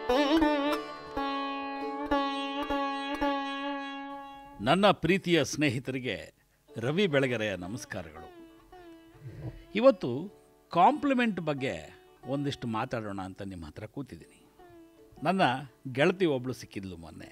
ನನ್ನ ಪ್ರೀತಿಯ ಸ್ನೇಹಿತರಿಗೆ ರವಿ ಬೆಳಗೆರೆಯ ನಮಸ್ಕಾರಗಳು ಇವತ್ತು ಕಾಂಪ್ಲಿಮೆಂಟ್ ಬಗ್ಗೆ ಒಂದಿಷ್ಟು ಮಾತಾಡೋಣ ಅಂತ ನಿಮ್ಮ ಹತ್ರ ಕೂತಿದ್ದೀನಿ ನನ್ನ ಗೆಳತಿ ಒಬ್ಬಳು ಸಿಕ್ಕಿದ್ಲು ಮೊನ್ನೆ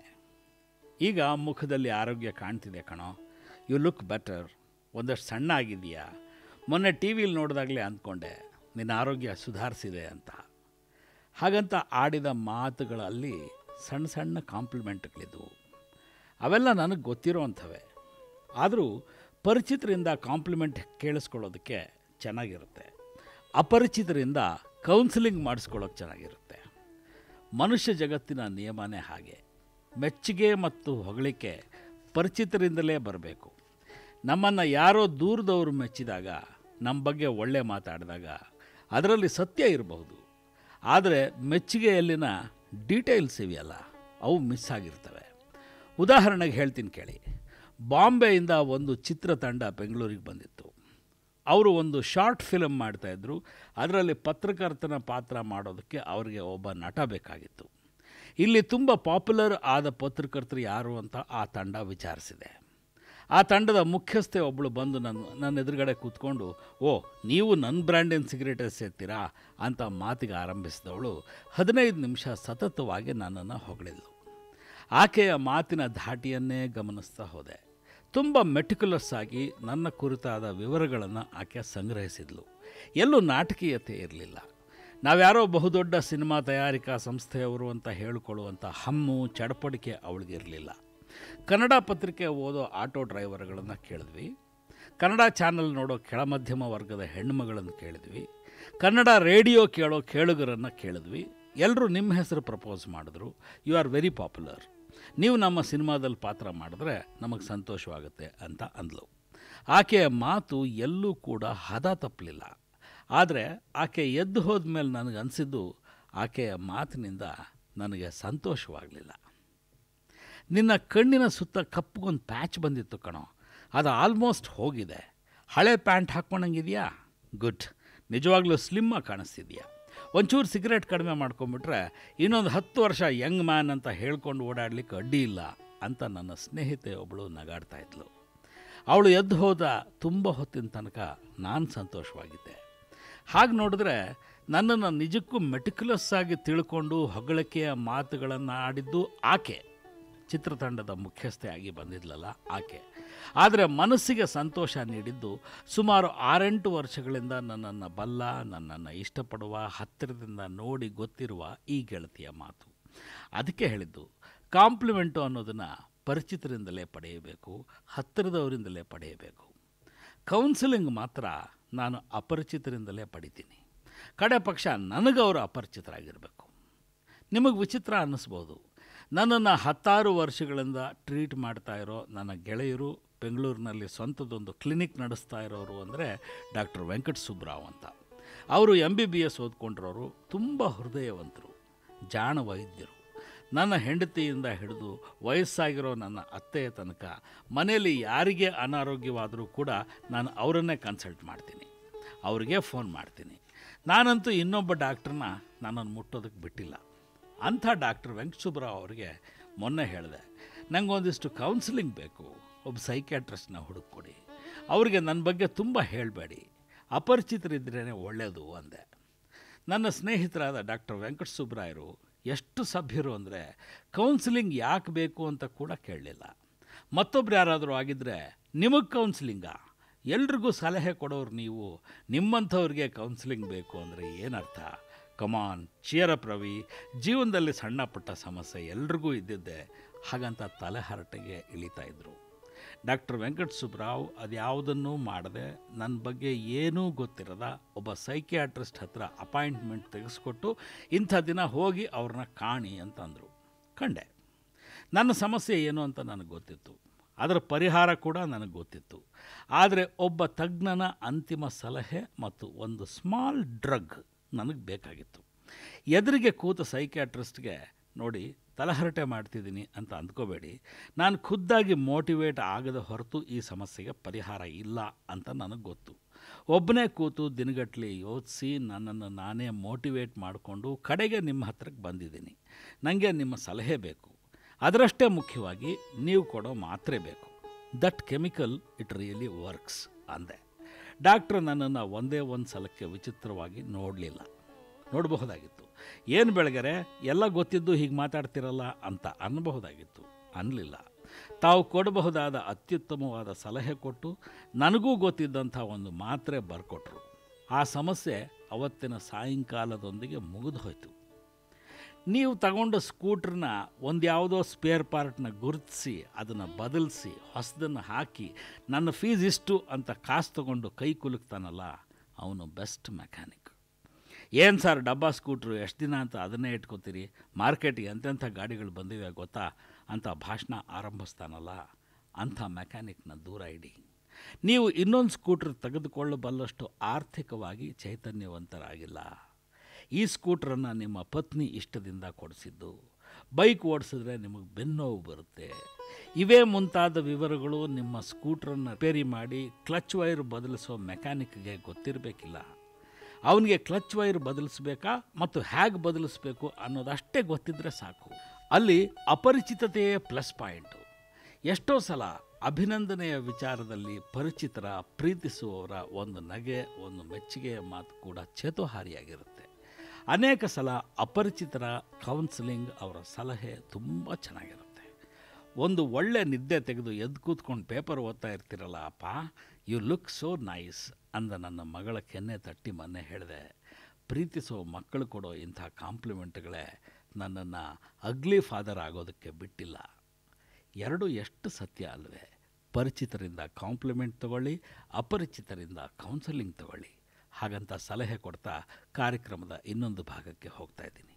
ಈಗ ಮುಖದಲ್ಲಿ ಆರೋಗ್ಯ ಕಾಣ್ತಿದೆ ಕಣೋ ಯು ಲುಕ್ ಬೆಟರ್ ಒಂದಷ್ಟು ಸಣ್ಣ ಆಗಿದೆಯಾ ಮೊನ್ನೆ ಟಿ ವಿಲಿ ನೋಡಿದಾಗಲೇ ಅಂದ್ಕೊಂಡೆ ನಿನ್ನ ಆರೋಗ್ಯ ಸುಧಾರಿಸಿದೆ ಅಂತ ಹಾಗಂತ ಆಡಿದ ಮಾತುಗಳಲ್ಲಿ ಸಣ್ಣ ಸಣ್ಣ ಕಾಂಪ್ಲಿಮೆಂಟ್ಗಳಿದ್ವು ಅವೆಲ್ಲ ನನಗೆ ಗೊತ್ತಿರೋ ಅಂಥವೇ ಆದರೂ ಪರಿಚಿತರಿಂದ ಕಾಂಪ್ಲಿಮೆಂಟ್ ಕೇಳಿಸ್ಕೊಳ್ಳೋದಕ್ಕೆ ಚೆನ್ನಾಗಿರುತ್ತೆ ಅಪರಿಚಿತರಿಂದ ಕೌನ್ಸಿಲಿಂಗ್ ಮಾಡಿಸ್ಕೊಳ್ಳೋಕೆ ಚೆನ್ನಾಗಿರುತ್ತೆ ಮನುಷ್ಯ ಜಗತ್ತಿನ ನಿಯಮನೇ ಹಾಗೆ ಮೆಚ್ಚುಗೆ ಮತ್ತು ಹೊಗಳಿಕೆ ಪರಿಚಿತರಿಂದಲೇ ಬರಬೇಕು ನಮ್ಮನ್ನು ಯಾರೋ ದೂರದವರು ಮೆಚ್ಚಿದಾಗ ನಮ್ಮ ಬಗ್ಗೆ ಒಳ್ಳೆ ಮಾತಾಡಿದಾಗ ಅದರಲ್ಲಿ ಸತ್ಯ ಇರಬಹುದು ಆದರೆ ಮೆಚ್ಚುಗೆಯಲ್ಲಿನ ಡೀಟೇಲ್ಸ್ ಇವೆಯಲ್ಲ ಅವು ಮಿಸ್ ಆಗಿರ್ತವೆ ಉದಾಹರಣೆಗೆ ಹೇಳ್ತೀನಿ ಕೇಳಿ ಬಾಂಬೆಯಿಂದ ಒಂದು ಚಿತ್ರತಂಡ ಬೆಂಗಳೂರಿಗೆ ಬಂದಿತ್ತು ಅವರು ಒಂದು ಶಾರ್ಟ್ ಫಿಲಮ್ ಮಾಡ್ತಾಯಿದ್ರು ಅದರಲ್ಲಿ ಪತ್ರಕರ್ತನ ಪಾತ್ರ ಮಾಡೋದಕ್ಕೆ ಅವರಿಗೆ ಒಬ್ಬ ನಟ ಬೇಕಾಗಿತ್ತು ಇಲ್ಲಿ ತುಂಬ ಪಾಪ್ಯುಲರ್ ಆದ ಪತ್ರಕರ್ತರು ಯಾರು ಅಂತ ಆ ತಂಡ ವಿಚಾರಿಸಿದೆ ಆ ತಂಡದ ಮುಖ್ಯಸ್ಥೆ ಒಬ್ಬಳು ಬಂದು ನನ್ನ ನನ್ನ ಎದುರುಗಡೆ ಕೂತ್ಕೊಂಡು ಓ ನೀವು ನನ್ನ ಬ್ರ್ಯಾಂಡಿನ ಸಿಗರೇಟೇ ಸೇರ್ತೀರಾ ಅಂತ ಮಾತಿಗೆ ಆರಂಭಿಸಿದವಳು ಹದಿನೈದು ನಿಮಿಷ ಸತತವಾಗಿ ನನ್ನನ್ನು ಹೊಗಳಿದ್ಲು ಆಕೆಯ ಮಾತಿನ ಧಾಟಿಯನ್ನೇ ಗಮನಿಸ್ತಾ ಹೋದೆ ತುಂಬ ಮೆಟಿಕ್ಯುಲಸ್ ಆಗಿ ನನ್ನ ಕುರಿತಾದ ವಿವರಗಳನ್ನು ಆಕೆ ಸಂಗ್ರಹಿಸಿದ್ಲು ಎಲ್ಲೂ ನಾಟಕೀಯತೆ ಇರಲಿಲ್ಲ ನಾವ್ಯಾರೋ ಬಹುದೊಡ್ಡ ಸಿನಿಮಾ ತಯಾರಿಕಾ ಸಂಸ್ಥೆಯವರು ಅಂತ ಹೇಳಿಕೊಳ್ಳುವಂಥ ಹಮ್ಮು ಚಡಪಡಿಕೆ ಅವಳಿಗಿರಲಿಲ್ಲ ಕನ್ನಡ ಪತ್ರಿಕೆ ಓದೋ ಆಟೋ ಡ್ರೈವರ್ಗಳನ್ನು ಕೇಳಿದ್ವಿ ಕನ್ನಡ ಚಾನಲ್ ನೋಡೋ ಕೆಳಮಧ್ಯಮ ವರ್ಗದ ಹೆಣ್ಣುಮಗಳನ್ನು ಕೇಳಿದ್ವಿ ಕನ್ನಡ ರೇಡಿಯೋ ಕೇಳೋ ಕೇಳುಗರನ್ನು ಕೇಳಿದ್ವಿ ಎಲ್ಲರೂ ನಿಮ್ಮ ಹೆಸರು ಪ್ರಪೋಸ್ ಮಾಡಿದ್ರು ಯು ಆರ್ ವೆರಿ ಪಾಪ್ಯುಲರ್ ನೀವು ನಮ್ಮ ಸಿನಿಮಾದಲ್ಲಿ ಪಾತ್ರ ಮಾಡಿದ್ರೆ ನಮಗೆ ಸಂತೋಷವಾಗುತ್ತೆ ಅಂತ ಅಂದ್ಲು ಆಕೆಯ ಮಾತು ಎಲ್ಲೂ ಕೂಡ ಹದ ತಪ್ಪಲಿಲ್ಲ ಆದರೆ ಆಕೆ ಎದ್ದು ಹೋದ್ಮೇಲೆ ನನಗೆ ಅನಿಸಿದ್ದು ಆಕೆಯ ಮಾತಿನಿಂದ ನನಗೆ ಸಂತೋಷವಾಗಲಿಲ್ಲ ನಿನ್ನ ಕಣ್ಣಿನ ಸುತ್ತ ಕಪ್ಪಗೊಂದು ಪ್ಯಾಚ್ ಬಂದಿತ್ತು ಕಣೋ ಅದು ಆಲ್ಮೋಸ್ಟ್ ಹೋಗಿದೆ ಹಳೆ ಪ್ಯಾಂಟ್ ಹಾಕ್ಕೊಂಡಂಗಿದೆಯಾ ಗುಡ್ ನಿಜವಾಗ್ಲೂ ಸ್ಲಿಮ್ಮಾಗಿ ಕಾಣಿಸ್ತಿದ್ಯಾ ಒಂಚೂರು ಸಿಗರೇಟ್ ಕಡಿಮೆ ಮಾಡ್ಕೊಂಬಿಟ್ರೆ ಇನ್ನೊಂದು ಹತ್ತು ವರ್ಷ ಯಂಗ್ ಮ್ಯಾನ್ ಅಂತ ಹೇಳ್ಕೊಂಡು ಓಡಾಡ್ಲಿಕ್ಕೆ ಅಡ್ಡಿ ಇಲ್ಲ ಅಂತ ನನ್ನ ಸ್ನೇಹಿತೆ ಒಬ್ಬಳು ನಗಾಡ್ತಾ ಇದ್ಲು ಅವಳು ಎದ್ದು ಹೋದ ತುಂಬ ಹೊತ್ತಿನ ತನಕ ನಾನು ಸಂತೋಷವಾಗಿದ್ದೆ ಹಾಗೆ ನೋಡಿದ್ರೆ ನನ್ನನ್ನು ನಿಜಕ್ಕೂ ಮೆಟಿಕ್ಯುಲಸ್ ಆಗಿ ತಿಳ್ಕೊಂಡು ಹೊಗಳಿಕೆಯ ಮಾತುಗಳನ್ನು ಆಡಿದ್ದು ಆಕೆ ಚಿತ್ರತಂಡದ ಮುಖ್ಯಸ್ಥೆಯಾಗಿ ಬಂದಿದ್ಲಲ್ಲ ಆಕೆ ಆದರೆ ಮನಸ್ಸಿಗೆ ಸಂತೋಷ ನೀಡಿದ್ದು ಸುಮಾರು ಆರೆಂಟು ವರ್ಷಗಳಿಂದ ನನ್ನನ್ನು ಬಲ್ಲ ನನ್ನನ್ನು ಇಷ್ಟಪಡುವ ಹತ್ತಿರದಿಂದ ನೋಡಿ ಗೊತ್ತಿರುವ ಈ ಗೆಳತಿಯ ಮಾತು ಅದಕ್ಕೆ ಹೇಳಿದ್ದು ಕಾಂಪ್ಲಿಮೆಂಟು ಅನ್ನೋದನ್ನು ಪರಿಚಿತರಿಂದಲೇ ಪಡೆಯಬೇಕು ಹತ್ತಿರದವರಿಂದಲೇ ಪಡೆಯಬೇಕು ಕೌನ್ಸಿಲಿಂಗ್ ಮಾತ್ರ ನಾನು ಅಪರಿಚಿತರಿಂದಲೇ ಪಡಿತೀನಿ ಕಡೆ ಪಕ್ಷ ನನಗವರು ಅಪರಿಚಿತರಾಗಿರಬೇಕು ನಿಮಗೆ ವಿಚಿತ್ರ ಅನ್ನಿಸ್ಬೋದು ನನ್ನನ್ನು ಹತ್ತಾರು ವರ್ಷಗಳಿಂದ ಟ್ರೀಟ್ ಮಾಡ್ತಾ ಇರೋ ನನ್ನ ಗೆಳೆಯರು ಬೆಂಗಳೂರಿನಲ್ಲಿ ಸ್ವಂತದೊಂದು ಕ್ಲಿನಿಕ್ ನಡೆಸ್ತಾ ಇರೋರು ಅಂದರೆ ಡಾಕ್ಟರ್ ವೆಂಕಟ ಸುಬ್ರಾವ್ ಅಂತ ಅವರು ಎಮ್ ಬಿ ಬಿ ಎಸ್ ಓದ್ಕೊಂಡಿರೋರು ತುಂಬ ಹೃದಯವಂತರು ಜಾಣ ವೈದ್ಯರು ನನ್ನ ಹೆಂಡತಿಯಿಂದ ಹಿಡಿದು ವಯಸ್ಸಾಗಿರೋ ನನ್ನ ಅತ್ತೆಯ ತನಕ ಮನೆಯಲ್ಲಿ ಯಾರಿಗೆ ಅನಾರೋಗ್ಯವಾದರೂ ಕೂಡ ನಾನು ಅವರನ್ನೇ ಕನ್ಸಲ್ಟ್ ಮಾಡ್ತೀನಿ ಅವ್ರಿಗೆ ಫೋನ್ ಮಾಡ್ತೀನಿ ನಾನಂತೂ ಇನ್ನೊಬ್ಬ ಡಾಕ್ಟ್ರನ್ನ ನನ್ನನ್ನು ಮುಟ್ಟೋದಕ್ಕೆ ಬಿಟ್ಟಿಲ್ಲ ಅಂಥ ಡಾಕ್ಟರ್ ವೆಂಕಟಸುಬ್ರಾವ್ ಅವರಿಗೆ ಮೊನ್ನೆ ಹೇಳಿದೆ ನನಗೊಂದಿಷ್ಟು ಕೌನ್ಸಿಲಿಂಗ್ ಬೇಕು ಒಬ್ಬ ಸೈಕ್ಯಾಟ್ರಿಸ್ಟ್ನ ಹುಡುಕೊಡಿ ಅವರಿಗೆ ನನ್ನ ಬಗ್ಗೆ ತುಂಬ ಹೇಳಬೇಡಿ ಅಪರಿಚಿತರಿದ್ರೇ ಒಳ್ಳೆಯದು ಅಂದೆ ನನ್ನ ಸ್ನೇಹಿತರಾದ ಡಾಕ್ಟರ್ ವೆಂಕಟ ಸುಬ್ರಾಯರು ಎಷ್ಟು ಸಭ್ಯರು ಅಂದರೆ ಕೌನ್ಸಿಲಿಂಗ್ ಯಾಕೆ ಬೇಕು ಅಂತ ಕೂಡ ಕೇಳಲಿಲ್ಲ ಮತ್ತೊಬ್ರು ಯಾರಾದರೂ ಆಗಿದ್ದರೆ ನಿಮಗೆ ಕೌನ್ಸಿಲಿಂಗಾ ಎಲ್ರಿಗೂ ಸಲಹೆ ಕೊಡೋರು ನೀವು ನಿಮ್ಮಂಥವ್ರಿಗೆ ಕೌನ್ಸಿಲಿಂಗ್ ಬೇಕು ಅಂದರೆ ಏನರ್ಥ ಕಮಾನ್ ಚಿಯರಪ್ ರವಿ ಜೀವನದಲ್ಲಿ ಸಣ್ಣ ಪುಟ್ಟ ಸಮಸ್ಯೆ ಎಲ್ರಿಗೂ ಇದ್ದಿದ್ದೆ ಹಾಗಂತ ತಲೆಹರಟೆಗೆ ಇಳಿತಾ ಇದ್ದರು ಡಾಕ್ಟರ್ ವೆಂಕಟ ಸುಬ್ರಾವ್ ಅದ್ಯಾವುದನ್ನೂ ಮಾಡದೆ ನನ್ನ ಬಗ್ಗೆ ಏನೂ ಗೊತ್ತಿರದ ಒಬ್ಬ ಸೈಕಿಯಾಟ್ರಿಸ್ಟ್ ಹತ್ರ ಅಪಾಯಿಂಟ್ಮೆಂಟ್ ತೆಗೆಸ್ಕೊಟ್ಟು ಇಂಥ ದಿನ ಹೋಗಿ ಅವ್ರನ್ನ ಕಾಣಿ ಅಂತಂದರು ಕಂಡೆ ನನ್ನ ಸಮಸ್ಯೆ ಏನು ಅಂತ ನನಗೆ ಗೊತ್ತಿತ್ತು ಅದರ ಪರಿಹಾರ ಕೂಡ ನನಗೆ ಗೊತ್ತಿತ್ತು ಆದರೆ ಒಬ್ಬ ತಜ್ಞನ ಅಂತಿಮ ಸಲಹೆ ಮತ್ತು ಒಂದು ಸ್ಮಾಲ್ ಡ್ರಗ್ ನನಗೆ ಬೇಕಾಗಿತ್ತು ಎದುರಿಗೆ ಕೂತ ಸೈಕ್ಯಾಟ್ರಿಸ್ಟ್ಗೆ ನೋಡಿ ತಲಹರಟೆ ಮಾಡ್ತಿದ್ದೀನಿ ಅಂತ ಅಂದ್ಕೋಬೇಡಿ ನಾನು ಖುದ್ದಾಗಿ ಮೋಟಿವೇಟ್ ಆಗದ ಹೊರತು ಈ ಸಮಸ್ಯೆಗೆ ಪರಿಹಾರ ಇಲ್ಲ ಅಂತ ನನಗೆ ಗೊತ್ತು ಒಬ್ಬನೇ ಕೂತು ದಿನಗಟ್ಟಲೆ ಯೋಚಿಸಿ ನನ್ನನ್ನು ನಾನೇ ಮೋಟಿವೇಟ್ ಮಾಡಿಕೊಂಡು ಕಡೆಗೆ ನಿಮ್ಮ ಹತ್ರಕ್ಕೆ ಬಂದಿದ್ದೀನಿ ನನಗೆ ನಿಮ್ಮ ಸಲಹೆ ಬೇಕು ಅದರಷ್ಟೇ ಮುಖ್ಯವಾಗಿ ನೀವು ಕೊಡೋ ಮಾತ್ರೆ ಬೇಕು that chemical it really works ಅಂದೆ ಡಾಕ್ಟ್ರ್ ನನ್ನನ್ನು ಒಂದೇ ಒಂದು ಸಲಕ್ಕೆ ವಿಚಿತ್ರವಾಗಿ ನೋಡಲಿಲ್ಲ ನೋಡಬಹುದಾಗಿತ್ತು ಏನು ಬೆಳಗರೆ ಎಲ್ಲ ಗೊತ್ತಿದ್ದು ಹೀಗೆ ಮಾತಾಡ್ತಿರಲ್ಲ ಅಂತ ಅನ್ನಬಹುದಾಗಿತ್ತು ಅನ್ನಲಿಲ್ಲ ತಾವು ಕೊಡಬಹುದಾದ ಅತ್ಯುತ್ತಮವಾದ ಸಲಹೆ ಕೊಟ್ಟು ನನಗೂ ಗೊತ್ತಿದ್ದಂಥ ಒಂದು ಮಾತ್ರೆ ಬರ್ಕೊಟ್ರು ಆ ಸಮಸ್ಯೆ ಅವತ್ತಿನ ಸಾಯಂಕಾಲದೊಂದಿಗೆ ಮುಗಿದು ಹೋಯಿತು ನೀವು ತಗೊಂಡ ಸ್ಕೂಟ್ರನ್ನ ಒಂದು ಯಾವುದೋ ಸ್ಪೇರ್ ಪಾರ್ಟ್ನ ಗುರುತಿಸಿ ಅದನ್ನು ಬದಲಿಸಿ ಹೊಸದನ್ನು ಹಾಕಿ ನನ್ನ ಫೀಸ್ ಇಷ್ಟು ಅಂತ ಕಾಸು ತಗೊಂಡು ಕೈ ಕುಲುಕ್ತಾನಲ್ಲ ಅವನು ಬೆಸ್ಟ್ ಮೆಕ್ಯಾನಿಕ್ ಏನು ಸರ್ ಡಬ್ಬಾ ಸ್ಕೂಟ್ರು ಎಷ್ಟು ದಿನ ಅಂತ ಅದನ್ನೇ ಇಟ್ಕೋತೀರಿ ಮಾರ್ಕೆಟ್ಗೆ ಎಂತೆಂಥ ಗಾಡಿಗಳು ಬಂದಿವೆ ಗೊತ್ತಾ ಅಂತ ಭಾಷಣ ಆರಂಭಿಸ್ತಾನಲ್ಲ ಅಂಥ ಮೆಕ್ಯಾನಿಕ್ನ ದೂರ ಇಡಿ ನೀವು ಇನ್ನೊಂದು ಸ್ಕೂಟ್ರ್ ತೆಗೆದುಕೊಳ್ಳಬಲ್ಲಷ್ಟು ಆರ್ಥಿಕವಾಗಿ ಚೈತನ್ಯವಂತರಾಗಿಲ್ಲ ಈ ಸ್ಕೂಟ್ರನ್ನು ನಿಮ್ಮ ಪತ್ನಿ ಇಷ್ಟದಿಂದ ಕೊಡಿಸಿದ್ದು ಬೈಕ್ ಓಡಿಸಿದ್ರೆ ನಿಮಗೆ ಬೆನ್ನೋವು ಬರುತ್ತೆ ಇವೇ ಮುಂತಾದ ವಿವರಗಳು ನಿಮ್ಮ ಸ್ಕೂಟ್ರನ್ನು ರಿಪೇರಿ ಮಾಡಿ ಕ್ಲಚ್ ವೈರ್ ಬದಲಿಸೋ ಮೆಕ್ಯಾನಿಕ್ಗೆ ಗೊತ್ತಿರಬೇಕಿಲ್ಲ ಅವನಿಗೆ ಕ್ಲಚ್ ವೈರ್ ಬದಲಿಸ್ಬೇಕಾ ಮತ್ತು ಹೇಗೆ ಬದಲಿಸ್ಬೇಕು ಅನ್ನೋದಷ್ಟೇ ಗೊತ್ತಿದ್ದರೆ ಸಾಕು ಅಲ್ಲಿ ಅಪರಿಚಿತತೆಯೇ ಪ್ಲಸ್ ಪಾಯಿಂಟು ಎಷ್ಟೋ ಸಲ ಅಭಿನಂದನೆಯ ವಿಚಾರದಲ್ಲಿ ಪರಿಚಿತರ ಪ್ರೀತಿಸುವವರ ಒಂದು ನಗೆ ಒಂದು ಮೆಚ್ಚುಗೆಯ ಮಾತು ಕೂಡ ಚೇತೋಹಾರಿಯಾಗಿರುತ್ತೆ ಅನೇಕ ಸಲ ಅಪರಿಚಿತರ ಕೌನ್ಸಿಲಿಂಗ್ ಅವರ ಸಲಹೆ ತುಂಬ ಚೆನ್ನಾಗಿರುತ್ತೆ ಒಂದು ಒಳ್ಳೆ ನಿದ್ದೆ ತೆಗೆದು ಎದ್ದು ಕೂತ್ಕೊಂಡು ಪೇಪರ್ ಓದ್ತಾ ಇರ್ತಿರಲ್ಲ ಅಪ್ಪ ಯು ಲುಕ್ ಸೋ ನೈಸ್ ಅಂದ ನನ್ನ ಮಗಳ ಕೆನ್ನೆ ತಟ್ಟಿ ಮೊನ್ನೆ ಹೇಳಿದೆ ಪ್ರೀತಿಸೋ ಮಕ್ಕಳು ಕೊಡೋ ಇಂಥ ಕಾಂಪ್ಲಿಮೆಂಟ್ಗಳೇ ನನ್ನನ್ನು ಅಗ್ಲಿ ಫಾದರ್ ಆಗೋದಕ್ಕೆ ಬಿಟ್ಟಿಲ್ಲ ಎರಡು ಎಷ್ಟು ಸತ್ಯ ಅಲ್ವೇ ಪರಿಚಿತರಿಂದ ಕಾಂಪ್ಲಿಮೆಂಟ್ ತಗೊಳ್ಳಿ ಅಪರಿಚಿತರಿಂದ ಕೌನ್ಸಲಿಂಗ್ ತಗೊಳ್ಳಿ ಹಾಗಂತ ಸಲಹೆ ಕೊಡ್ತಾ ಕಾರ್ಯಕ್ರಮದ ಇನ್ನೊಂದು ಭಾಗಕ್ಕೆ ಹೋಗ್ತಾ ಇದ್ದೀನಿ